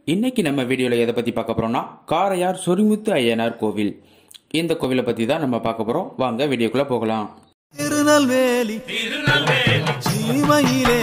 இன்னைக்கு நம்ம வீடியோவில் எதை பற்றி பார்க்க போகிறோம்னா காரையார் சொரிமுத்து ஐயனார் கோவில் இந்த கோவிலை பற்றி தான் நம்ம பார்க்க போகிறோம் வாங்க வீடியோக்குள்ளே போகலாம் திருநெல்வேலி சீமையிலே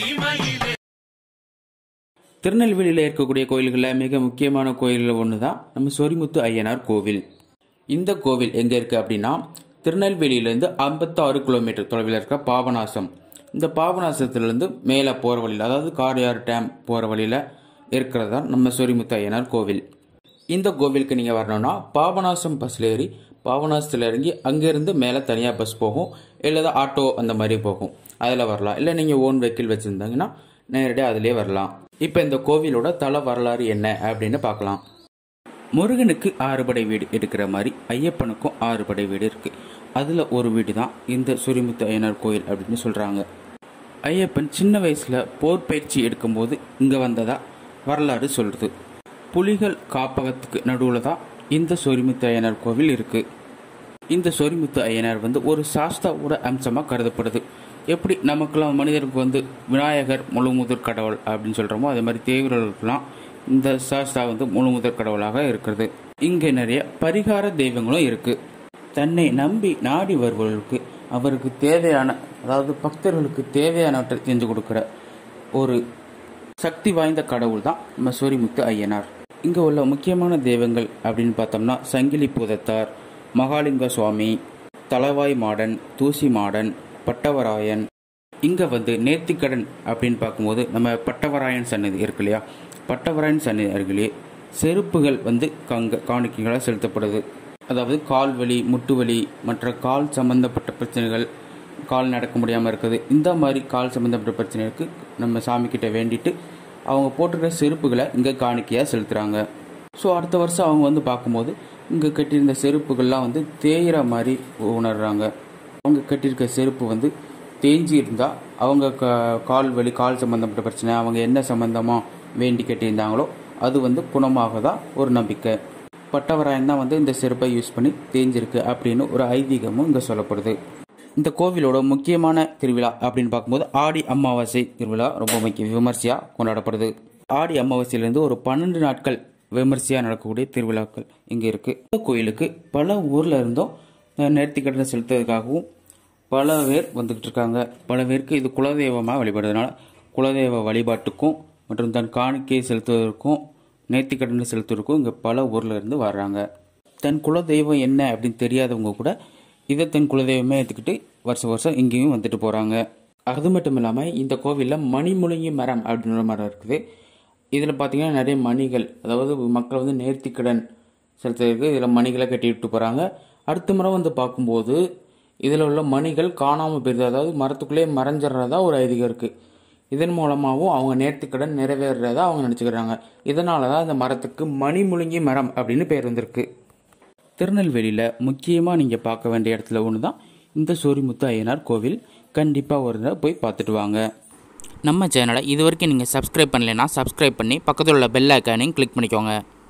திருநெல்வேலியில் இருக்கக்கூடிய கோயில்களில் மிக முக்கியமான கோயில்கள் ஒன்று தான் நம்ம சொரிமுத்து ஐயனார் கோவில் இந்த கோவில் எங்கே இருக்குது அப்படின்னா திருநெல்வேலியிலேருந்து ஐம்பத்தாறு கிலோமீட்டர் தொலைவில் இருக்க பாபநாசம் இந்த பாபநாசத்துலேருந்து மேலே போகிற வழியில் அதாவது காரையார் டேம் போகிற வழியில் இருக்கிறது தான் நம்ம சொரிமுத்து ஐயனார் கோவில் இந்த கோவிலுக்கு நீங்கள் வரணும்னா பாபநாசம் பஸ்ஸில் ஏறி பாபநாசத்தில் இறங்கி அங்கேருந்து மேலே தனியாக பஸ் போகும் இல்லை ஆட்டோ அந்த மாதிரி போகும் அதில் வரலாம் இல்லை நீங்கள் ஓன் வெஹிக்கிள் வச்சுருந்தாங்கன்னா நேரடியாக அதிலே வரலாம் இப்போ இந்த கோவிலோட தல வரலாறு என்ன அப்படின்னு பார்க்கலாம் முருகனுக்கு ஆறுபடை வீடு இருக்கிற மாதிரி ஐயப்பனுக்கும் ஆறுபடை வீடு இருக்கு அதில் ஒரு வீடு தான் இந்த சுரிமுத்து ஐயனார் கோயில் அப்படின்னு சொல்கிறாங்க ஐயப்பன் சின்ன வயசில் போர் பயிற்சி எடுக்கும்போது இங்கே வந்ததா வரலாறு சொல்லுது புலிகள் காப்பகத்துக்கு நடுவில் தான் இந்த சொரிமுத்து ஐயனார் கோவில் இருக்குது இந்த சொரிமுத்து ஐயனார் வந்து ஒரு சாஸ்தாவோட அம்சமாக கருதப்படுது எப்படி நமக்கெல்லாம் மனிதருக்கு வந்து விநாயகர் முழு முதற் கடவுள் அப்படின்னு சொல்கிறோமோ அதே மாதிரி தேவர்களுக்கெல்லாம் இந்த சாஸ்தா வந்து முழு முதற் கடவுளாக இருக்கிறது இங்கே நிறைய பரிகார தெய்வங்களும் இருக்குது தன்னை நம்பி நாடி வருபவர்களுக்கு அவருக்கு தேவையான அதாவது பக்தர்களுக்கு தேவையானவற்றை செஞ்சு கொடுக்குற ஒரு சக்தி வாய்ந்த கடவுள் தான் நம்ம சூரிமுத்து ஐயனார் இங்கே உள்ள முக்கியமான தெய்வங்கள் அப்படின்னு பார்த்தோம்னா சங்கிலி பூதத்தார் மகாலிங்க சுவாமி தலவாய் மாடன் தூசி மாடன் பட்டவராயன் இங்கே வந்து நேர்த்திக்கடன் அப்படின்னு பார்க்கும்போது நம்ம பட்டவராயன் சன்னதி இருக்கு இல்லையா பட்டவராயன் சன்னதி அருகிலே செருப்புகள் வந்து கங்க காணிக்கைகளாக செலுத்தப்படுது அதாவது கால் வலி முட்டு வலி மற்ற கால் சம்பந்தப்பட்ட பிரச்சனைகள் கால் நடக்க முடியாமல் இருக்குது இந்த மாதிரி கால் சம்பந்தப்பட்ட பிரச்சனைகளுக்கு நம்ம சாமி கிட்ட வேண்டிட்டு அவங்க போட்டிருக்கிற செருப்புகளை இங்கே காணிக்கையாக செலுத்துகிறாங்க ஸோ அடுத்த வருஷம் அவங்க வந்து பார்க்கும்போது இங்கே கட்டியிருந்த செருப்புகள்லாம் வந்து தேயிற மாதிரி உணர்றாங்க அவங்க கட்டியிருக்க செருப்பு வந்து தேஞ்சி இருந்தால் அவங்க க கால் வலி கால் சம்மந்தப்பட்ட பிரச்சனை அவங்க என்ன சம்மந்தமாக வேண்டி கட்டியிருந்தாங்களோ அது வந்து குணமாகதா ஒரு நம்பிக்கை பட்டவராயன் தான் வந்து இந்த செருப்பை யூஸ் பண்ணி தேஞ்சிருக்கு அப்படின்னு ஒரு ஐதீகமும் இங்கே சொல்லப்படுது இந்த கோவிலோட முக்கியமான திருவிழா அப்படின்னு பார்க்கும்போது ஆடி அமாவாசை திருவிழா ரொம்ப முக்கிய விமர்சையாக கொண்டாடப்படுது ஆடி அமாவாசையிலேருந்து ஒரு பன்னெண்டு நாட்கள் விமர்சையாக நடக்கக்கூடிய திருவிழாக்கள் இங்கே இருக்குது இந்த கோயிலுக்கு பல ஊரில் இருந்தும் நேர்த்திக்கடனை செலுத்துறதுக்காகவும் பல பேர் வந்துக்கிட்டு இருக்காங்க பல பேருக்கு இது குலதெய்வமாக வழிபடுறதுனால குலதெய்வ வழிபாட்டுக்கும் மற்றும் தன் காணிக்கையை செலுத்துவதற்கும் நேர்த்திக்கடனை செலுத்துவதற்கும் இங்கே பல ஊரில் இருந்து வர்றாங்க தன் குலதெய்வம் என்ன அப்படின்னு தெரியாதவங்க கூட இதை தன் குலதெய்வமே எடுத்துக்கிட்டு வருஷம் வருஷம் இங்கேயும் வந்துட்டு போகிறாங்க அது மட்டும் இல்லாமல் இந்த கோவிலில் மணிமுழுங்கி மரம் அப்படின்ற மரம் இருக்குது இதில் பார்த்தீங்கன்னா நிறைய மணிகள் அதாவது மக்கள் வந்து நேர்த்திக்கடன் செலுத்துறதுக்கு இதில் மணிகளை கட்டி விட்டு போகிறாங்க அடுத்த முறை வந்து பார்க்கும்போது இதில் உள்ள மணிகள் காணாமல் போயிருது அதாவது மரத்துக்குள்ளே மறைஞ்சிடுறதா ஒரு ஐதீகம் இருக்குது இதன் மூலமாகவும் அவங்க நேர்த்திக்கடன் நிறைவேறுறதா அவங்க நினச்சிக்கிறாங்க இதனால தான் இந்த மரத்துக்கு மணிமுழுங்கி மரம் அப்படின்னு பேர் வந்திருக்கு திருநெல்வேலியில் முக்கியமாக நீங்கள் பார்க்க வேண்டிய இடத்துல ஒன்று தான் இந்த சூரிமுத்து ஐயனார் கோவில் கண்டிப்பாக ஒரு தடவை போய் பார்த்துட்டு வாங்க நம்ம சேனலை இது வரைக்கும் நீங்கள் சப்ஸ்கிரைப் பண்ணலைன்னா சப்ஸ்கிரைப் பண்ணி பக்கத்தில் உள்ள பெல் ஐக்கானையும் கிளிக் பண்ணிக்கோங்க